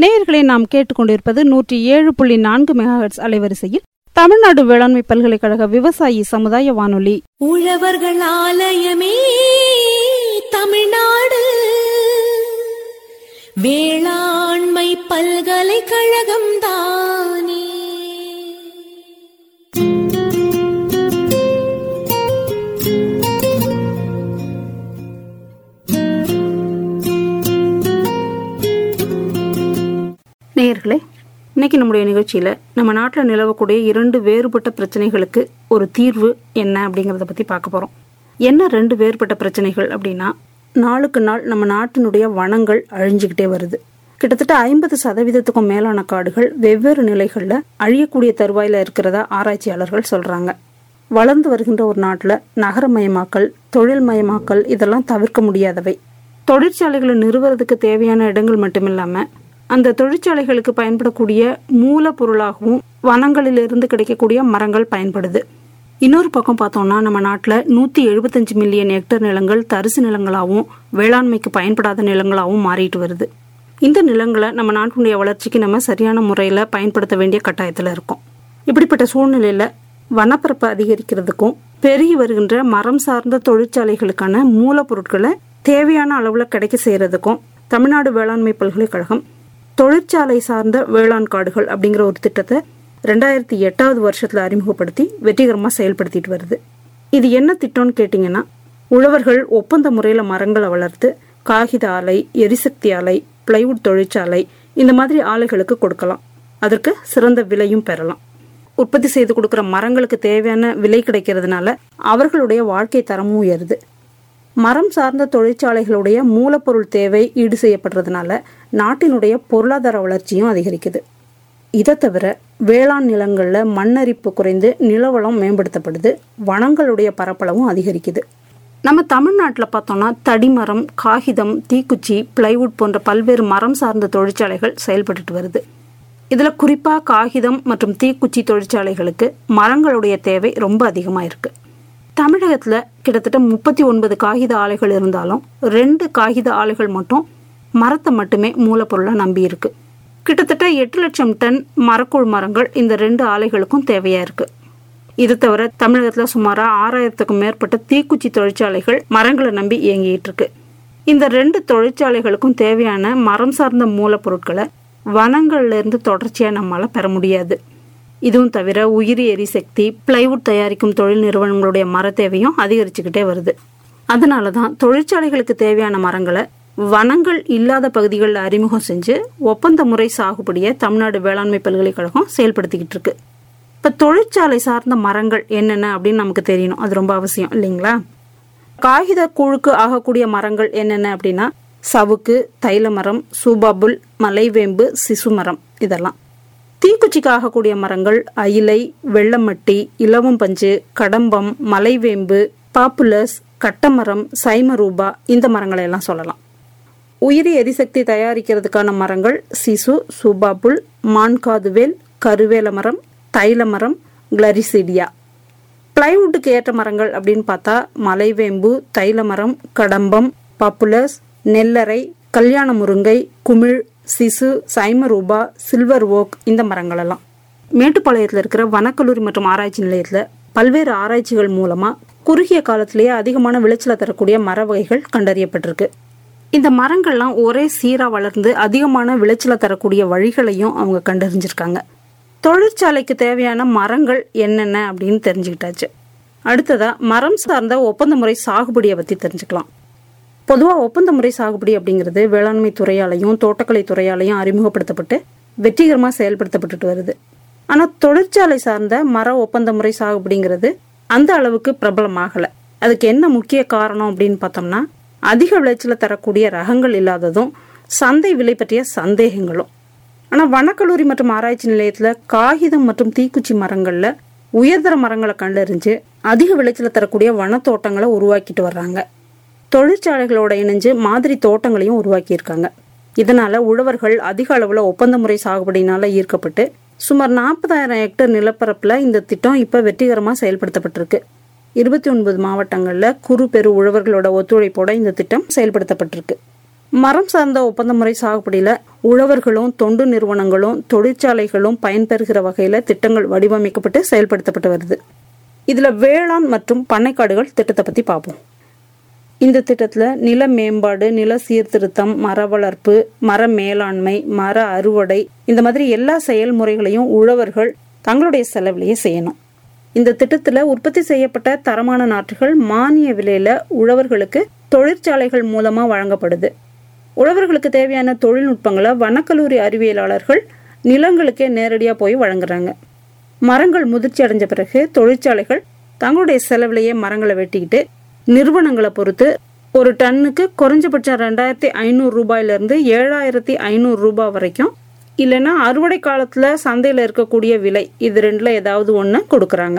நேயர்களை நாம் கேட்டுக்கொண்டிருப்பது நூற்றி ஏழு புள்ளி நான்கு மெகாஹெட்ஸ் அலைவரிசையில் தமிழ்நாடு வேளாண்மை பல்கலைக்கழக விவசாயி சமுதாய வானொலி உழவர்கள் ஆலயமே தமிழ்நாடு வேளாண்மை பல்கலைக்கழகம் தானே நேயர்களே இன்னைக்கு நம்முடைய நிகழ்ச்சியில நம்ம நாட்டில் நிலவக்கூடிய இரண்டு வேறுபட்ட பிரச்சனைகளுக்கு ஒரு தீர்வு என்ன அப்படிங்கறத பத்தி பார்க்க போறோம் என்ன ரெண்டு வேறுபட்ட பிரச்சனைகள் அப்படின்னா நாளுக்கு நாள் நம்ம நாட்டினுடைய வனங்கள் அழிஞ்சுக்கிட்டே வருது கிட்டத்தட்ட ஐம்பது சதவீதத்துக்கும் மேலான காடுகள் வெவ்வேறு நிலைகள்ல அழியக்கூடிய தருவாயில இருக்கிறதா ஆராய்ச்சியாளர்கள் சொல்றாங்க வளர்ந்து வருகின்ற ஒரு நாட்டில் நகரமயமாக்கல் தொழில்மயமாக்கல் இதெல்லாம் தவிர்க்க முடியாதவை தொழிற்சாலைகளை நிறுவுறதுக்கு தேவையான இடங்கள் மட்டுமில்லாம அந்த தொழிற்சாலைகளுக்கு பயன்படக்கூடிய மூலப்பொருளாகவும் வனங்களிலிருந்து கிடைக்கக்கூடிய மரங்கள் பயன்படுது இன்னொரு பக்கம் பார்த்தோம்னா நம்ம நாட்டில் நூற்றி எழுபத்தஞ்சு மில்லியன் ஹெக்டர் நிலங்கள் தரிசு நிலங்களாகவும் வேளாண்மைக்கு பயன்படாத நிலங்களாகவும் மாறிட்டு வருது இந்த நிலங்களை நம்ம நாட்டினுடைய வளர்ச்சிக்கு நம்ம சரியான முறையில் பயன்படுத்த வேண்டிய கட்டாயத்தில் இருக்கோம் இப்படிப்பட்ட சூழ்நிலையில் வனப்பரப்பை அதிகரிக்கிறதுக்கும் பெருகி வருகின்ற மரம் சார்ந்த தொழிற்சாலைகளுக்கான மூலப்பொருட்களை தேவையான அளவில் கிடைக்க செய்யறதுக்கும் தமிழ்நாடு வேளாண்மை பல்கலைக்கழகம் தொழிற்சாலை சார்ந்த வேளாண் காடுகள் அப்படிங்கிற ஒரு திட்டத்தை ரெண்டாயிரத்தி எட்டாவது வருஷத்துல அறிமுகப்படுத்தி வெற்றிகரமாக செயல்படுத்திட்டு வருது இது என்ன திட்டம்னு கேட்டிங்கன்னா உழவர்கள் ஒப்பந்த முறையில் மரங்களை வளர்த்து காகித ஆலை எரிசக்தி ஆலை பிளைவுட் தொழிற்சாலை இந்த மாதிரி ஆலைகளுக்கு கொடுக்கலாம் அதற்கு சிறந்த விலையும் பெறலாம் உற்பத்தி செய்து கொடுக்குற மரங்களுக்கு தேவையான விலை கிடைக்கிறதுனால அவர்களுடைய வாழ்க்கை தரமும் உயருது மரம் சார்ந்த தொழிற்சாலைகளுடைய மூலப்பொருள் தேவை ஈடு செய்யப்படுறதுனால நாட்டினுடைய பொருளாதார வளர்ச்சியும் அதிகரிக்குது இதை தவிர வேளாண் நிலங்களில் மண்ணரிப்பு குறைந்து நிலவளம் மேம்படுத்தப்படுது வனங்களுடைய பரப்பளவும் அதிகரிக்குது நம்ம தமிழ்நாட்டில் பார்த்தோம்னா தடிமரம் காகிதம் தீக்குச்சி பிளைவுட் போன்ற பல்வேறு மரம் சார்ந்த தொழிற்சாலைகள் செயல்பட்டுட்டு வருது இதில் குறிப்பாக காகிதம் மற்றும் தீக்குச்சி தொழிற்சாலைகளுக்கு மரங்களுடைய தேவை ரொம்ப அதிகமாக இருக்குது தமிழகத்தில் கிட்டத்தட்ட முப்பத்தி ஒன்பது காகித ஆலைகள் இருந்தாலும் ரெண்டு காகித ஆலைகள் மட்டும் மரத்தை மட்டுமே மூலப்பொருளாக நம்பி இருக்கு கிட்டத்தட்ட எட்டு லட்சம் டன் மரக்கூழ் மரங்கள் இந்த ரெண்டு ஆலைகளுக்கும் தேவையா இருக்கு இது தவிர தமிழகத்தில் சுமாராக ஆறாயிரத்துக்கும் மேற்பட்ட தீக்குச்சி தொழிற்சாலைகள் மரங்களை நம்பி இயங்கிட்டு இருக்கு இந்த ரெண்டு தொழிற்சாலைகளுக்கும் தேவையான மரம் சார்ந்த மூலப்பொருட்களை வனங்கள்ல இருந்து தொடர்ச்சியாக நம்மளால பெற முடியாது இதுவும் தவிர உயிரி எரிசக்தி பிளைவுட் தயாரிக்கும் தொழில் நிறுவனங்களுடைய மர தேவையும் அதிகரிச்சுக்கிட்டே வருது அதனால தான் தொழிற்சாலைகளுக்கு தேவையான மரங்களை வனங்கள் இல்லாத பகுதிகளில் அறிமுகம் செஞ்சு ஒப்பந்த முறை சாகுபடியை தமிழ்நாடு வேளாண்மை பல்கலைக்கழகம் செயல்படுத்திக்கிட்டு இருக்கு இப்போ தொழிற்சாலை சார்ந்த மரங்கள் என்னென்ன அப்படின்னு நமக்கு தெரியணும் அது ரொம்ப அவசியம் இல்லைங்களா காகித கூழுக்கு ஆகக்கூடிய மரங்கள் என்னென்ன அப்படின்னா சவுக்கு தைல மரம் சூபாபுல் மலைவேம்பு சிசு மரம் இதெல்லாம் தீக்குச்சிக்கு ஆகக்கூடிய மரங்கள் அயிலை வெள்ளமட்டி இலவம் பஞ்சு கடம்பம் மலைவேம்பு பாப்புலஸ் கட்டமரம் சைமரூபா இந்த மரங்களை எல்லாம் சொல்லலாம் உயிரி எரிசக்தி தயாரிக்கிறதுக்கான மரங்கள் சிசு சூபாபுல் மான்காதுவேல் கருவேல மரம் தைல மரம் கிளரிசிடியா பிளைவுட்டுக்கு ஏற்ற மரங்கள் அப்படின்னு பார்த்தா மலைவேம்பு தைல மரம் கடம்பம் பாப்புலஸ் நெல்லரை கல்யாண முருங்கை குமிழ் சிசு சைமரூபா சில்வர் ஓக் இந்த மரங்கள் எல்லாம் மேட்டுப்பாளையத்தில் இருக்கிற வனக்கல்லூரி மற்றும் ஆராய்ச்சி நிலையத்தில் பல்வேறு ஆராய்ச்சிகள் மூலமா குறுகிய காலத்திலேயே அதிகமான விளைச்சலை தரக்கூடிய மர வகைகள் கண்டறியப்பட்டிருக்கு இந்த மரங்கள்லாம் ஒரே சீரா வளர்ந்து அதிகமான விளைச்சலை தரக்கூடிய வழிகளையும் அவங்க கண்டறிஞ்சிருக்காங்க தொழிற்சாலைக்கு தேவையான மரங்கள் என்னென்ன அப்படின்னு தெரிஞ்சுக்கிட்டாச்சு அடுத்ததா மரம் சார்ந்த ஒப்பந்த முறை சாகுபடியை பத்தி தெரிஞ்சுக்கலாம் பொதுவாக ஒப்பந்த முறை சாகுபடி அப்படிங்கிறது வேளாண்மை துறையாலையும் தோட்டக்கலை துறையாலையும் அறிமுகப்படுத்தப்பட்டு வெற்றிகரமாக செயல்படுத்தப்பட்டுட்டு வருது ஆனால் தொழிற்சாலை சார்ந்த மர ஒப்பந்த முறை சாகுபடிங்கிறது அந்த அளவுக்கு பிரபலமாகலை அதுக்கு என்ன முக்கிய காரணம் அப்படின்னு பார்த்தோம்னா அதிக விளைச்சலை தரக்கூடிய ரகங்கள் இல்லாததும் சந்தை விலை பற்றிய சந்தேகங்களும் ஆனால் வனக்கல்லூரி மற்றும் ஆராய்ச்சி நிலையத்தில் காகிதம் மற்றும் தீக்குச்சி மரங்களில் உயர்தர மரங்களை கண்டறிஞ்சு அதிக விளைச்சலை தரக்கூடிய வனத்தோட்டங்களை உருவாக்கிட்டு வர்றாங்க தொழிற்சாலைகளோட இணைஞ்சு மாதிரி தோட்டங்களையும் உருவாக்கியிருக்காங்க இதனால உழவர்கள் அதிக அளவில் ஒப்பந்த முறை சாகுபடினால ஈர்க்கப்பட்டு சுமார் நாற்பதாயிரம் ஹெக்டேர் நிலப்பரப்பில் இந்த திட்டம் இப்போ வெற்றிகரமாக செயல்படுத்தப்பட்டிருக்கு இருபத்தி ஒன்பது மாவட்டங்களில் குறு பெரு உழவர்களோட ஒத்துழைப்போட இந்த திட்டம் செயல்படுத்தப்பட்டிருக்கு மரம் சார்ந்த ஒப்பந்த முறை சாகுபடியில உழவர்களும் தொண்டு நிறுவனங்களும் தொழிற்சாலைகளும் பயன்பெறுகிற வகையில திட்டங்கள் வடிவமைக்கப்பட்டு செயல்படுத்தப்பட்டு வருது இதுல வேளாண் மற்றும் பண்ணைக்காடுகள் திட்டத்தை பத்தி பார்ப்போம் இந்த திட்டத்துல நில மேம்பாடு நில சீர்திருத்தம் மர வளர்ப்பு மர மேலாண்மை மர அறுவடை இந்த மாதிரி எல்லா செயல்முறைகளையும் உழவர்கள் தங்களுடைய செலவிலேயே செய்யணும் இந்த திட்டத்துல உற்பத்தி செய்யப்பட்ட தரமான நாற்றுகள் மானிய விலையில உழவர்களுக்கு தொழிற்சாலைகள் மூலமா வழங்கப்படுது உழவர்களுக்கு தேவையான தொழில்நுட்பங்களை வனக்கல்லூரி அறிவியலாளர்கள் நிலங்களுக்கே நேரடியாக போய் வழங்குறாங்க மரங்கள் முதிர்ச்சி அடைஞ்ச பிறகு தொழிற்சாலைகள் தங்களுடைய செலவிலேயே மரங்களை வெட்டிக்கிட்டு நிறுவனங்களை பொறுத்து ஒரு டன்னுக்கு குறைஞ்சபட்சம் ரெண்டாயிரத்தி ஐநூறு ரூபாயிலிருந்து ஏழாயிரத்தி ஐநூறு ரூபாய் வரைக்கும் இல்லைன்னா அறுவடை காலத்தில் சந்தையில் இருக்கக்கூடிய விலை இது ரெண்டில் ஏதாவது ஒன்று கொடுக்குறாங்க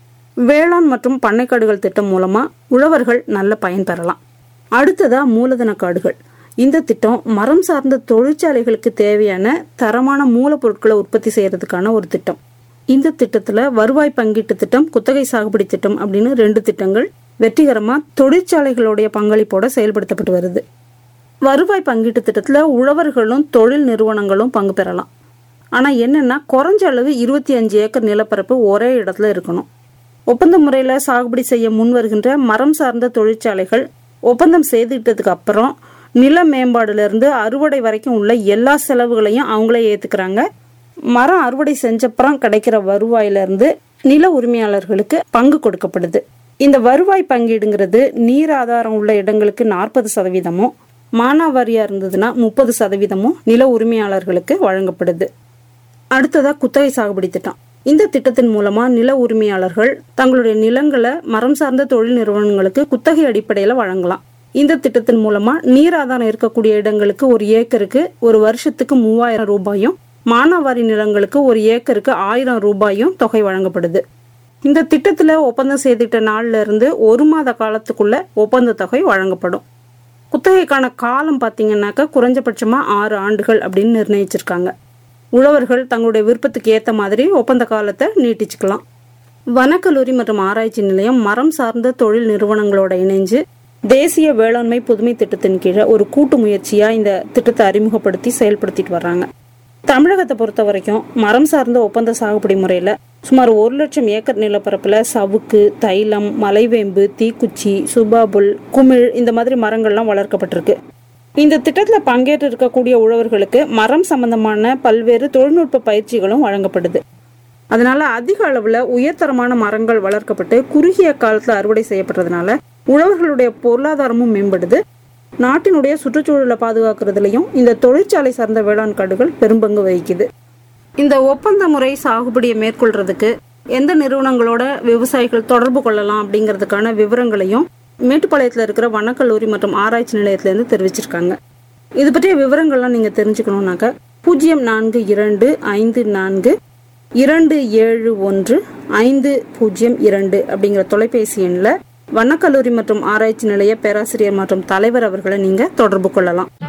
வேளாண் மற்றும் பண்ணைக்காடுகள் திட்டம் மூலமா உழவர்கள் நல்ல பயன் பெறலாம் அடுத்ததா மூலதன காடுகள் இந்த திட்டம் மரம் சார்ந்த தொழிற்சாலைகளுக்கு தேவையான தரமான மூலப்பொருட்களை உற்பத்தி செய்யறதுக்கான ஒரு திட்டம் இந்த திட்டத்துல வருவாய் பங்கீட்டு திட்டம் குத்தகை சாகுபடி திட்டம் அப்படின்னு ரெண்டு திட்டங்கள் வெற்றிகரமா தொழிற்சாலைகளுடைய பங்களிப்போட செயல்படுத்தப்பட்டு வருது வருவாய் பங்கீட்டு திட்டத்துல உழவர்களும் தொழில் நிறுவனங்களும் பங்கு பெறலாம் ஆனா என்னன்னா குறைஞ்ச அளவு இருபத்தி அஞ்சு ஏக்கர் நிலப்பரப்பு ஒரே இடத்துல இருக்கணும் ஒப்பந்த முறையில சாகுபடி செய்ய முன் வருகின்ற மரம் சார்ந்த தொழிற்சாலைகள் ஒப்பந்தம் செய்துட்டதுக்கு அப்புறம் நில மேம்பாடுல இருந்து அறுவடை வரைக்கும் உள்ள எல்லா செலவுகளையும் அவங்களே ஏத்துக்கிறாங்க மரம் அறுவடை செஞ்சப்புறம் கிடைக்கிற வருவாயில இருந்து நில உரிமையாளர்களுக்கு பங்கு கொடுக்கப்படுது இந்த வருவாய் பங்கீடுங்கிறது நீர் ஆதாரம் உள்ள இடங்களுக்கு நாற்பது சதவீதமும் மானாவாரியா இருந்ததுன்னா முப்பது சதவீதமும் நில உரிமையாளர்களுக்கு வழங்கப்படுது அடுத்ததா குத்தகை சாகுபடி திட்டம் இந்த திட்டத்தின் மூலமா நில உரிமையாளர்கள் தங்களுடைய நிலங்களை மரம் சார்ந்த தொழில் நிறுவனங்களுக்கு குத்தகை அடிப்படையில வழங்கலாம் இந்த திட்டத்தின் மூலமா நீர் ஆதாரம் இருக்கக்கூடிய இடங்களுக்கு ஒரு ஏக்கருக்கு ஒரு வருஷத்துக்கு மூவாயிரம் ரூபாயும் மானாவாரி நிலங்களுக்கு ஒரு ஏக்கருக்கு ஆயிரம் ரூபாயும் தொகை வழங்கப்படுது இந்த திட்டத்துல ஒப்பந்தம் செய்திட்ட நாள்ல இருந்து ஒரு மாத காலத்துக்குள்ள ஒப்பந்த தொகை வழங்கப்படும் குத்தகைக்கான காலம் பார்த்தீங்கன்னாக்கா குறைஞ்சபட்சமா ஆறு ஆண்டுகள் அப்படின்னு நிர்ணயிச்சிருக்காங்க உழவர்கள் தங்களுடைய விருப்பத்துக்கு ஏற்ற மாதிரி ஒப்பந்த காலத்தை நீட்டிச்சுக்கலாம் வனக்கல்லூரி மற்றும் ஆராய்ச்சி நிலையம் மரம் சார்ந்த தொழில் நிறுவனங்களோட இணைஞ்சு தேசிய வேளாண்மை புதுமை திட்டத்தின் கீழே ஒரு கூட்டு முயற்சியா இந்த திட்டத்தை அறிமுகப்படுத்தி செயல்படுத்திட்டு வர்றாங்க தமிழகத்தை பொறுத்த வரைக்கும் மரம் சார்ந்த ஒப்பந்த சாகுபடி முறையில சுமார் ஒரு லட்சம் ஏக்கர் நிலப்பரப்புல சவுக்கு தைலம் மலைவேம்பு தீக்குச்சி சுபாபுல் குமிழ் இந்த மாதிரி மரங்கள்லாம் வளர்க்கப்பட்டிருக்கு இந்த திட்டத்துல பங்கேற்று இருக்கக்கூடிய உழவர்களுக்கு மரம் சம்பந்தமான பல்வேறு தொழில்நுட்ப பயிற்சிகளும் வழங்கப்படுது அதனால அதிக அளவுல உயர்தரமான மரங்கள் வளர்க்கப்பட்டு குறுகிய காலத்துல அறுவடை செய்யப்படுறதுனால உழவர்களுடைய பொருளாதாரமும் மேம்படுது நாட்டினுடைய சுற்றுச்சூழலை பாதுகாக்கிறதுலையும் இந்த தொழிற்சாலை சார்ந்த வேளாண் காடுகள் பெரும்பங்கு வகிக்குது இந்த ஒப்பந்த முறை சாகுபடியை மேற்கொள்றதுக்கு எந்த நிறுவனங்களோட விவசாயிகள் தொடர்பு கொள்ளலாம் அப்படிங்கிறதுக்கான விவரங்களையும் மேட்டுப்பாளையத்தில் இருக்கிற வனக்கல்லூரி மற்றும் ஆராய்ச்சி நிலையத்திலேருந்து தெரிவிச்சிருக்காங்க இது பற்றிய விவரங்கள்லாம் நீங்கள் தெரிஞ்சுக்கணுன்னாக்கா பூஜ்ஜியம் நான்கு இரண்டு ஐந்து நான்கு இரண்டு ஏழு ஒன்று ஐந்து பூஜ்ஜியம் இரண்டு அப்படிங்கிற தொலைபேசி எண்ணில் வனக்கல்லூரி மற்றும் ஆராய்ச்சி நிலைய பேராசிரியர் மற்றும் தலைவர் அவர்களை நீங்கள் தொடர்பு கொள்ளலாம்